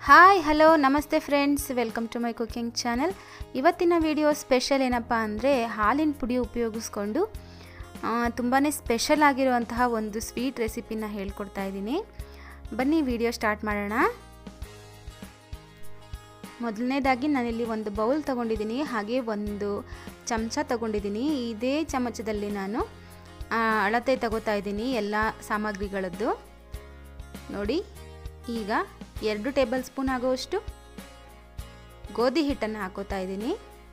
hi hello ನಮಸ್ತೆ friends welcome to my cooking channel ಇವತ್ತಿನ video special ಏನಪ್ಪ ಅಂದರೆ ಹಾಲಿನ ಪುಡಿ ಉಪಯೋಗಿಸ್ಕೊಂಡು ತುಂಬಾ ಸ್ಪೆಷಲ್ ಆಗಿರುವಂತಹ ಒಂದು ಸ್ವೀಟ್ ರೆಸಿಪಿನ ಹೇಳ್ಕೊಡ್ತಾ ಇದ್ದೀನಿ ಬನ್ನಿ ವಿಡಿಯೋ ಸ್ಟಾರ್ಟ್ ಮಾಡೋಣ ಮೊದಲನೇದಾಗಿ ನಾನಿಲ್ಲಿ ಒಂದು ಬೌಲ್ ತೊಗೊಂಡಿದ್ದೀನಿ ಹಾಗೆ ಒಂದು ಚಮಚ ತೊಗೊಂಡಿದ್ದೀನಿ ಇದೇ ಚಮಚದಲ್ಲಿ ನಾನು ಅಳತೆ ತಗೋತಾ ಇದ್ದೀನಿ ಎಲ್ಲ ಸಾಮಗ್ರಿಗಳದ್ದು ನೋಡಿ ಈಗ ಎರಡು ಟೇಬಲ್ ಸ್ಪೂನ್ ಆಗುವಷ್ಟು ಗೋಧಿ ಹಿಟ್ಟನ್ನು ಹಾಕೋತಾ ಇದ್ದೀನಿ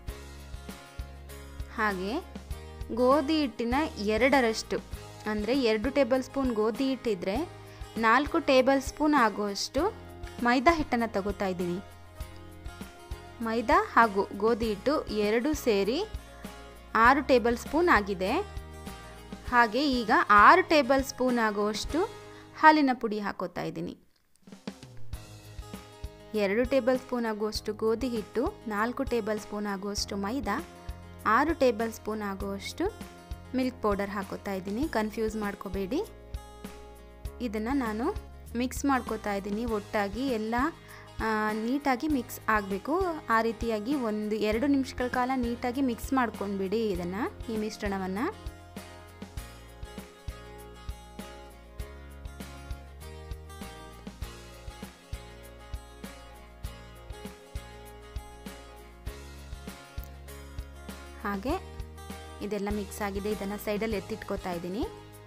ಹಾಗೆ ಗೋಧಿ ಹಿಟ್ಟಿನ ಎರಡರಷ್ಟು ಅಂದರೆ ಎರಡು ಟೇಬಲ್ ಸ್ಪೂನ್ ಗೋಧಿ ಹಿಟ್ಟಿದ್ರೆ ನಾಲ್ಕು ಟೇಬಲ್ ಸ್ಪೂನ್ ಆಗುವಷ್ಟು ಮೈದಾ ಹಿಟ್ಟನ್ನು ತಗೋತಾ ಇದ್ದೀನಿ ಮೈದಾ ಹಾಗೂ ಗೋಧಿ ಹಿಟ್ಟು ಎರಡು ಸೇರಿ ಆರು ಟೇಬಲ್ ಸ್ಪೂನ್ ಆಗಿದೆ ಹಾಗೆ ಈಗ ಆರು ಟೇಬಲ್ ಸ್ಪೂನ್ ಆಗುವಷ್ಟು ಹಾಲಿನ ಪುಡಿ ಹಾಕೋತಾ ಇದ್ದೀನಿ ಎರಡು ಟೇಬಲ್ ಸ್ಪೂನ್ ಆಗುವಷ್ಟು ಗೋಧಿ ಹಿಟ್ಟು ನಾಲ್ಕು ಟೇಬಲ್ ಸ್ಪೂನ್ ಆಗುವಷ್ಟು ಮೈದಾ ಆರು ಟೇಬಲ್ ಸ್ಪೂನ್ ಆಗುವಷ್ಟು ಮಿಲ್ಕ್ ಪೌಡರ್ ಹಾಕೋತಾ ಇದ್ದೀನಿ ಕನ್ಫ್ಯೂಸ್ ಮಾಡ್ಕೋಬೇಡಿ ಇದನ್ನು ನಾನು ಮಿಕ್ಸ್ ಮಾಡ್ಕೋತಾ ಇದ್ದೀನಿ ಒಟ್ಟಾಗಿ ಎಲ್ಲ ನೀಟಾಗಿ ಮಿಕ್ಸ್ ಆಗಬೇಕು ಆ ರೀತಿಯಾಗಿ ಒಂದು ಎರಡು ನಿಮಿಷಗಳ ಕಾಲ ನೀಟಾಗಿ ಮಿಕ್ಸ್ ಮಾಡ್ಕೊಂಡ್ಬಿಡಿ ಇದನ್ನು ಈ ಮಿಶ್ರಣವನ್ನು ಹಾಗೆ ಇದೆಲ್ಲ ಮಿಕ್ಸ್ ಆಗಿದೆ ಇದನ್ನು ಸೈಡಲ್ಲಿ ಎತ್ತಿಟ್ಕೋತಾ ಇದ್ದೀನಿ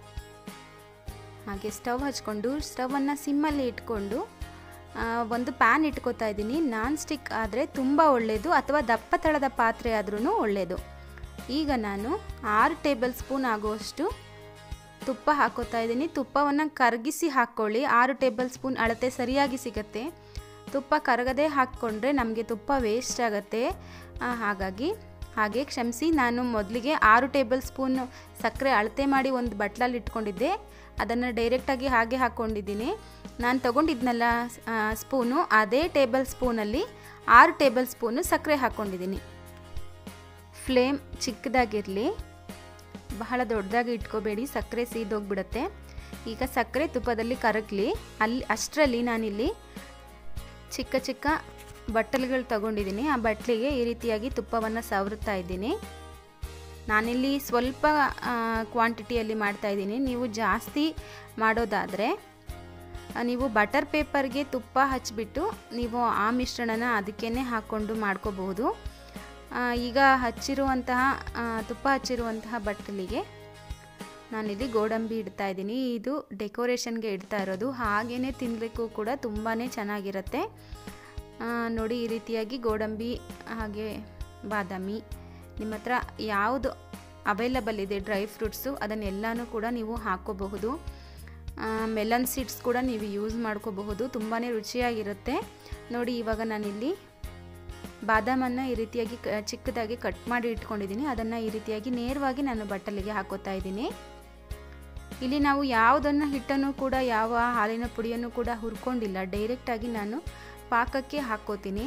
ಹಾಗೆ ಸ್ಟವ್ ಹಚ್ಕೊಂಡು ಸ್ಟವನ್ನು ಸಿಮ್ಮಲ್ಲಿ ಇಟ್ಕೊಂಡು ಒಂದು ಪ್ಯಾನ್ ಇಟ್ಕೋತಾ ಇದ್ದೀನಿ ನಾನ್ ಸ್ಟಿಕ್ ಆದರೆ ತುಂಬ ಒಳ್ಳೆಯದು ಅಥವಾ ದಪ್ಪ ತಳದ ಪಾತ್ರೆ ಆದ್ರೂ ಒಳ್ಳೆಯದು ಈಗ ನಾನು ಆರು ಟೇಬಲ್ ಸ್ಪೂನ್ ಆಗುವಷ್ಟು ತುಪ್ಪ ಹಾಕೋತಾ ಇದ್ದೀನಿ ತುಪ್ಪವನ್ನು ಕರಗಿಸಿ ಹಾಕ್ಕೊಳ್ಳಿ ಆರು ಟೇಬಲ್ ಸ್ಪೂನ್ ಅಳತೆ ಸರಿಯಾಗಿ ಸಿಗತ್ತೆ ತುಪ್ಪ ಕರಗದೆ ಹಾಕ್ಕೊಂಡ್ರೆ ನಮಗೆ ತುಪ್ಪ ವೇಸ್ಟ್ ಆಗುತ್ತೆ ಹಾಗಾಗಿ ಹಾಗೆ ಕ್ಷಮಿಸಿ ನಾನು ಮೊದಲಿಗೆ ಆರು ಟೇಬಲ್ ಸ್ಪೂನ್ ಸಕ್ಕರೆ ಅಳತೆ ಮಾಡಿ ಒಂದು ಬಟ್ಲಲ್ಲಿ ಇಟ್ಕೊಂಡಿದ್ದೆ ಅದನ್ನು ಡೈರೆಕ್ಟಾಗಿ ಹಾಗೆ ಹಾಕ್ಕೊಂಡಿದ್ದೀನಿ ನಾನು ತೊಗೊಂಡಿದ್ನಲ್ಲ ಸ್ಪೂನು ಅದೇ ಟೇಬಲ್ ಸ್ಪೂನಲ್ಲಿ ಆರು ಟೇಬಲ್ ಸ್ಪೂನು ಸಕ್ಕರೆ ಹಾಕ್ಕೊಂಡಿದ್ದೀನಿ ಫ್ಲೇಮ್ ಚಿಕ್ಕದಾಗಿರಲಿ ಬಹಳ ದೊಡ್ಡದಾಗಿ ಇಟ್ಕೋಬೇಡಿ ಸಕ್ಕರೆ ಸೀದೋಗ್ಬಿಡುತ್ತೆ ಈಗ ಸಕ್ಕರೆ ತುಪ್ಪದಲ್ಲಿ ಕರಗಲಿ ಅಲ್ಲಿ ಅಷ್ಟರಲ್ಲಿ ನಾನಿಲ್ಲಿ ಚಿಕ್ಕ ಚಿಕ್ಕ ಬಟ್ಟಲುಗಳು ತಗೊಂಡಿದ್ದೀನಿ ಆ ಬಟ್ಲಿಗೆ ಈ ರೀತಿಯಾಗಿ ತುಪ್ಪವನ್ನು ಸವರುತ್ತಾ ಇದ್ದೀನಿ ನಾನಿಲ್ಲಿ ಸ್ವಲ್ಪ ಕ್ವಾಂಟಿಟಿಯಲ್ಲಿ ಮಾಡ್ತಾ ಇದ್ದೀನಿ ನೀವು ಜಾಸ್ತಿ ಮಾಡೋದಾದರೆ ನೀವು ಬಟರ್ ಪೇಪರ್ಗೆ ತುಪ್ಪ ಹಚ್ಚಿಬಿಟ್ಟು ನೀವು ಆ ಮಿಶ್ರಣನ ಅದಕ್ಕೇ ಹಾಕ್ಕೊಂಡು ಮಾಡ್ಕೋಬಹುದು ಈಗ ಹಚ್ಚಿರುವಂತಹ ತುಪ್ಪ ಹಚ್ಚಿರುವಂತಹ ಬಟ್ಟಲಿಗೆ ನಾನಿಲ್ಲಿ ಗೋಡಂಬಿ ಇಡ್ತಾ ಇದ್ದೀನಿ ಇದು ಡೆಕೋರೇಷನ್ಗೆ ಇಡ್ತಾ ಇರೋದು ಹಾಗೇ ತಿನ್ನಲಿಕ್ಕೂ ಕೂಡ ತುಂಬಾ ಚೆನ್ನಾಗಿರುತ್ತೆ ನೋಡಿ ಈ ರೀತಿಯಾಗಿ ಗೋಡಂಬಿ ಹಾಗೆ ಬಾದಾಮಿ ನಿಮ್ಮ ಹತ್ರ ಯಾವುದು ಅವೈಲಬಲ್ ಇದೆ ಡ್ರೈ ಫ್ರೂಟ್ಸು ಅದನ್ನೆಲ್ಲನೂ ಕೂಡ ನೀವು ಹಾಕ್ಕೋಬಹುದು ಮೆಲನ್ ಸೀಡ್ಸ್ ಕೂಡ ನೀವು ಯೂಸ್ ಮಾಡ್ಕೋಬಹುದು ತುಂಬಾ ರುಚಿಯಾಗಿರುತ್ತೆ ನೋಡಿ ಇವಾಗ ನಾನಿಲ್ಲಿ ಬಾದಾಮನ್ನು ಈ ರೀತಿಯಾಗಿ ಚಿಕ್ಕದಾಗಿ ಕಟ್ ಮಾಡಿ ಇಟ್ಕೊಂಡಿದ್ದೀನಿ ಅದನ್ನು ಈ ರೀತಿಯಾಗಿ ನೇರವಾಗಿ ನಾನು ಬಟ್ಟಲಿಗೆ ಹಾಕೋತಾ ಇದ್ದೀನಿ ಇಲ್ಲಿ ನಾವು ಯಾವುದನ್ನು ಹಿಟ್ಟನ್ನು ಕೂಡ ಯಾವ ಹಾಲಿನ ಪುಡಿಯನ್ನು ಕೂಡ ಹುರ್ಕೊಂಡಿಲ್ಲ ಡೈರೆಕ್ಟಾಗಿ ನಾನು ಪಾಕಕ್ಕೆ ಹಾಕ್ಕೋತೀನಿ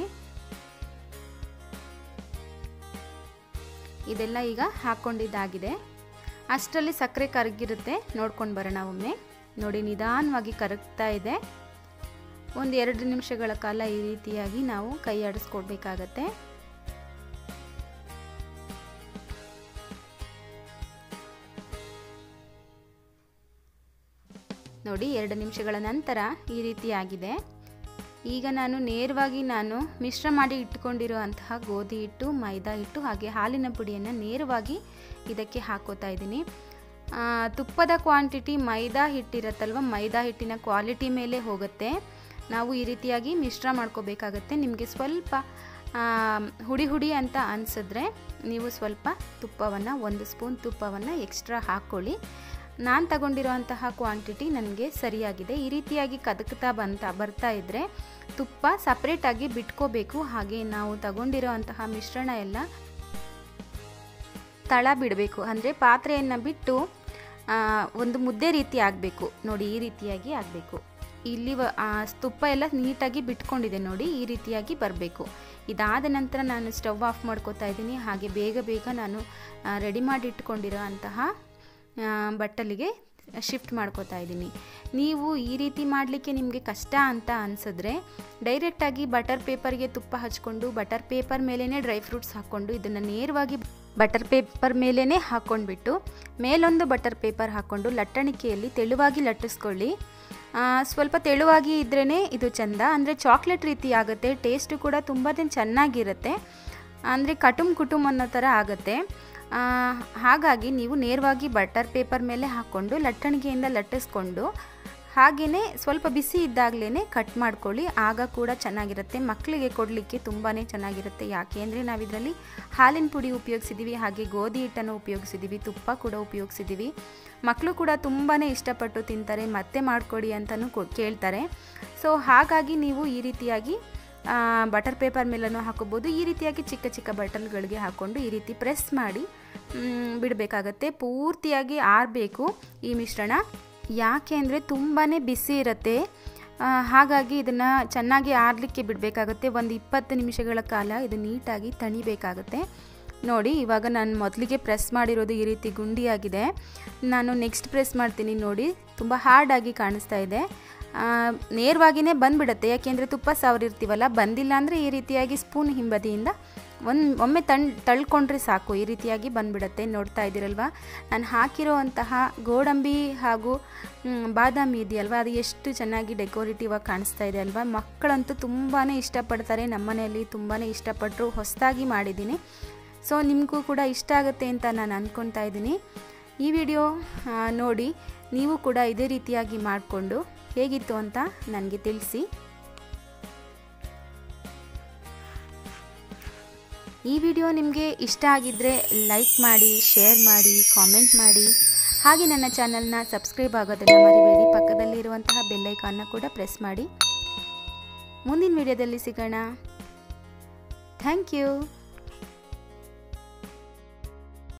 ಇದೆಲ್ಲ ಈಗ ಹಾಕ್ಕೊಂಡಿದ್ದಾಗಿದೆ ಅಷ್ಟರಲ್ಲಿ ಸಕ್ಕರೆ ಕರಗಿರುತ್ತೆ ನೋಡ್ಕೊಂಡು ಬರೋಣ ಒಮ್ಮೆ ನೋಡಿ ನಿಧಾನವಾಗಿ ಕರಗ್ತಾ ಇದೆ ಒಂದು ಎರಡು ನಿಮಿಷಗಳ ಕಾಲ ಈ ರೀತಿಯಾಗಿ ನಾವು ಕೈ ಆಡಿಸ್ಕೊಡ್ಬೇಕಾಗತ್ತೆ ನೋಡಿ ಎರಡು ನಿಮಿಷಗಳ ನಂತರ ಈ ರೀತಿಯಾಗಿದೆ ಈಗ ನಾನು ನೇರವಾಗಿ ನಾನು ಮಿಶ್ರ ಮಾಡಿ ಇಟ್ಕೊಂಡಿರುವಂತಹ ಗೋಧಿ ಹಿಟ್ಟು ಮೈದಾ ಹಿಟ್ಟು ಹಾಗೆ ಹಾಲಿನ ಪುಡಿಯನ್ನು ನೇರವಾಗಿ ಇದಕ್ಕೆ ಹಾಕೋತಾ ಇದ್ದೀನಿ ತುಪ್ಪದ ಕ್ವಾಂಟಿಟಿ ಮೈದಾ ಹಿಟ್ಟಿರುತ್ತಲ್ವ ಮೈದಾ ಹಿಟ್ಟಿನ ಕ್ವಾಲಿಟಿ ಮೇಲೆ ಹೋಗುತ್ತೆ ನಾವು ಈ ರೀತಿಯಾಗಿ ಮಿಶ್ರ ಮಾಡ್ಕೋಬೇಕಾಗತ್ತೆ ನಿಮಗೆ ಸ್ವಲ್ಪ ಹುಡಿ ಹುಡಿ ಅಂತ ಅನಿಸಿದ್ರೆ ನೀವು ಸ್ವಲ್ಪ ತುಪ್ಪವನ್ನು ಒಂದು ಸ್ಪೂನ್ ತುಪ್ಪವನ್ನು ಎಕ್ಸ್ಟ್ರಾ ಹಾಕ್ಕೊಳ್ಳಿ ನಾನು ತಗೊಂಡಿರೋಂತಹ ಕ್ವಾಂಟಿಟಿ ನನಗೆ ಸರಿಯಾಗಿದೆ ಈ ರೀತಿಯಾಗಿ ಕದಕ್ತಾ ಬಂತ ಬರ್ತಾ ಇದ್ದರೆ ತುಪ್ಪ ಸಪ್ರೇಟಾಗಿ ಬಿಟ್ಕೋಬೇಕು ಹಾಗೆ ನಾವು ತಗೊಂಡಿರೋ ಅಂತಹ ಮಿಶ್ರಣ ಎಲ್ಲ ತಳ ಬಿಡಬೇಕು ಅಂದರೆ ಪಾತ್ರೆಯನ್ನು ಬಿಟ್ಟು ಒಂದು ಮುದ್ದೆ ರೀತಿ ಆಗಬೇಕು ನೋಡಿ ಈ ರೀತಿಯಾಗಿ ಆಗಬೇಕು ಇಲ್ಲಿ ತುಪ್ಪ ಎಲ್ಲ ನೀಟಾಗಿ ಬಿಟ್ಕೊಂಡಿದೆ ನೋಡಿ ಈ ರೀತಿಯಾಗಿ ಬರಬೇಕು ಇದಾದ ನಂತರ ನಾನು ಸ್ಟವ್ ಆಫ್ ಮಾಡ್ಕೋತಾ ಇದ್ದೀನಿ ಹಾಗೆ ಬೇಗ ಬೇಗ ನಾನು ರೆಡಿ ಮಾಡಿ ಇಟ್ಕೊಂಡಿರೋ ಅಂತಹ ಬಟ್ಟಲಿಗೆ ಶಿಫ್ಟ್ ಮಾಡ್ಕೋತಾ ಇದ್ದೀನಿ ನೀವು ಈ ರೀತಿ ಮಾಡಲಿಕ್ಕೆ ನಿಮಗೆ ಕಷ್ಟ ಅಂತ ಅನಿಸಿದ್ರೆ ಡೈರೆಕ್ಟಾಗಿ ಬಟರ್ ಪೇಪರ್ಗೆ ತುಪ್ಪ ಹಚ್ಕೊಂಡು ಬಟರ್ ಪೇಪರ್ ಮೇಲೇ ಡ್ರೈ ಫ್ರೂಟ್ಸ್ ಹಾಕ್ಕೊಂಡು ಇದನ್ನು ನೇರವಾಗಿ ಬಟರ್ ಪೇಪರ್ ಮೇಲೇ ಹಾಕ್ಕೊಂಡ್ಬಿಟ್ಟು ಮೇಲೊಂದು ಬಟರ್ ಪೇಪರ್ ಹಾಕ್ಕೊಂಡು ಲಟ್ಟಣಿಕೆಯಲ್ಲಿ ತೆಳುವಾಗಿ ಲಟ್ಟಿಸ್ಕೊಳ್ಳಿ ಸ್ವಲ್ಪ ತೆಳುವಾಗಿ ಇದ್ರೇ ಇದು ಚೆಂದ ಅಂದರೆ ಚಾಕ್ಲೇಟ್ ರೀತಿ ಆಗುತ್ತೆ ಟೇಸ್ಟು ಕೂಡ ತುಂಬ ಚೆನ್ನಾಗಿರುತ್ತೆ ಅಂದರೆ ಕಟುಮ್ ಕುಟುಂಬ ಅನ್ನೋ ಥರ ಆಗುತ್ತೆ ಹಾಗಾಗಿ ನೀವು ನೇರವಾಗಿ ಬಟರ್ ಪೇಪರ್ ಮೇಲೆ ಹಾಕ್ಕೊಂಡು ಲಟ್ಟಣಿಗೆಯಿಂದ ಲಟ್ಟಿಸ್ಕೊಂಡು ಹಾಗೆಯೇ ಸ್ವಲ್ಪ ಬಿಸಿ ಇದ್ದಾಗಲೇ ಕಟ್ ಮಾಡ್ಕೊಳ್ಳಿ ಆಗ ಕೂಡ ಚೆನ್ನಾಗಿರುತ್ತೆ ಮಕ್ಕಳಿಗೆ ಕೊಡಲಿಕ್ಕೆ ತುಂಬಾ ಚೆನ್ನಾಗಿರುತ್ತೆ ಯಾಕೆ ಅಂದರೆ ನಾವು ಇದರಲ್ಲಿ ಹಾಲಿನ ಪುಡಿ ಉಪಯೋಗಿಸಿದ್ದೀವಿ ಹಾಗೆ ಗೋಧಿ ಹಿಟ್ಟನ್ನು ಉಪಯೋಗಿಸಿದ್ದೀವಿ ತುಪ್ಪ ಕೂಡ ಉಪಯೋಗಿಸಿದ್ದೀವಿ ಮಕ್ಕಳು ಕೂಡ ತುಂಬಾ ಇಷ್ಟಪಟ್ಟು ತಿಂತಾರೆ ಮತ್ತೆ ಮಾಡಿಕೊಡಿ ಅಂತಲೂ ಕೊ ಕೇಳ್ತಾರೆ ಸೊ ಹಾಗಾಗಿ ನೀವು ಈ ರೀತಿಯಾಗಿ ಬಟರ್ ಪೇಪರ್ ಮೇಲೂ ಹಾಕೋಬೋದು ಈ ರೀತಿಯಾಗಿ ಚಿಕ್ಕ ಚಿಕ್ಕ ಬಟನ್ಗಳಿಗೆ ಹಾಕ್ಕೊಂಡು ಈ ರೀತಿ ಪ್ರೆಸ್ ಮಾಡಿ ಬಿಡಬೇಕಾಗತ್ತೆ ಪೂರ್ತಿಯಾಗಿ ಆರಬೇಕು ಈ ಮಿಶ್ರಣ ಯಾಕೆ ಅಂದರೆ ತುಂಬಾ ಬಿಸಿ ಇರುತ್ತೆ ಹಾಗಾಗಿ ಇದನ್ನು ಚೆನ್ನಾಗಿ ಆರಲಿಕ್ಕೆ ಬಿಡಬೇಕಾಗುತ್ತೆ ಒಂದು ಇಪ್ಪತ್ತು ನಿಮಿಷಗಳ ಕಾಲ ಇದು ನೀಟಾಗಿ ತಣಿಬೇಕಾಗುತ್ತೆ ನೋಡಿ ಇವಾಗ ನಾನು ಮೊದಲಿಗೆ ಪ್ರೆಸ್ ಮಾಡಿರೋದು ಈ ರೀತಿ ಗುಂಡಿಯಾಗಿದೆ ನಾನು ನೆಕ್ಸ್ಟ್ ಪ್ರೆಸ್ ಮಾಡ್ತೀನಿ ನೋಡಿ ತುಂಬ ಹಾರ್ಡಾಗಿ ಕಾಣಿಸ್ತಾ ಇದೆ ನೇರವಾಗಿಯೇ ಬಂದುಬಿಡುತ್ತೆ ಯಾಕೆಂದರೆ ತುಪ್ಪ ಸಾವಿರಿರ್ತೀವಲ್ಲ ಬಂದಿಲ್ಲ ಅಂದರೆ ಈ ರೀತಿಯಾಗಿ ಸ್ಪೂನ್ ಹಿಂಬದಿಯಿಂದ ಒಂದು ಒಮ್ಮೆ ತಣ್ ತಳ್ಕೊಂಡ್ರೆ ಸಾಕು ಈ ರೀತಿಯಾಗಿ ಬಂದುಬಿಡುತ್ತೆ ನೋಡ್ತಾ ಇದ್ದೀರಲ್ವ ನಾನು ಹಾಕಿರೋವಂತಹ ಗೋಡಂಬಿ ಹಾಗೂ ಬಾದಾಮಿ ಇದೆಯಲ್ವ ಅದು ಎಷ್ಟು ಚೆನ್ನಾಗಿ ಡೆಕೋರೇಟಿವ್ ಆಗಿ ಕಾಣಿಸ್ತಾ ಇದೆ ಅಲ್ವಾ ಮಕ್ಕಳಂತೂ ತುಂಬಾ ಇಷ್ಟಪಡ್ತಾರೆ ನಮ್ಮನೆಯಲ್ಲಿ ತುಂಬಾ ಇಷ್ಟಪಟ್ಟರು ಹೊಸದಾಗಿ ಮಾಡಿದ್ದೀನಿ ಸೊ ನಿಮಗೂ ಕೂಡ ಇಷ್ಟ ಆಗುತ್ತೆ ಅಂತ ನಾನು ಅಂದ್ಕೊತಾ ಇದ್ದೀನಿ ಈ ವಿಡಿಯೋ ನೋಡಿ ನೀವು ಕೂಡ ಇದೇ ರೀತಿಯಾಗಿ ಮಾಡಿಕೊಂಡು ಹೇಗಿತ್ತು ಅಂತ ನನಗೆ ತಿಳಿಸಿ ಈ ವಿಡಿಯೋ ನಿಮಗೆ ಇಷ್ಟ ಆಗಿದ್ದರೆ ಲೈಕ್ ಮಾಡಿ ಶೇರ್ ಮಾಡಿ ಕಾಮೆಂಟ್ ಮಾಡಿ ಹಾಗೆ ನನ್ನ ಚಾನಲ್ನ ಸಬ್ಸ್ಕ್ರೈಬ್ ಆಗೋದನ್ನು ಮರಿಬೇಡಿ ಪಕ್ಕದಲ್ಲಿರುವಂತಹ ಬೆಲ್ಲೈಕಾನ್ನ ಕೂಡ ಪ್ರೆಸ್ ಮಾಡಿ ಮುಂದಿನ ವಿಡಿಯೋದಲ್ಲಿ ಸಿಗೋಣ ಥ್ಯಾಂಕ್ ಯು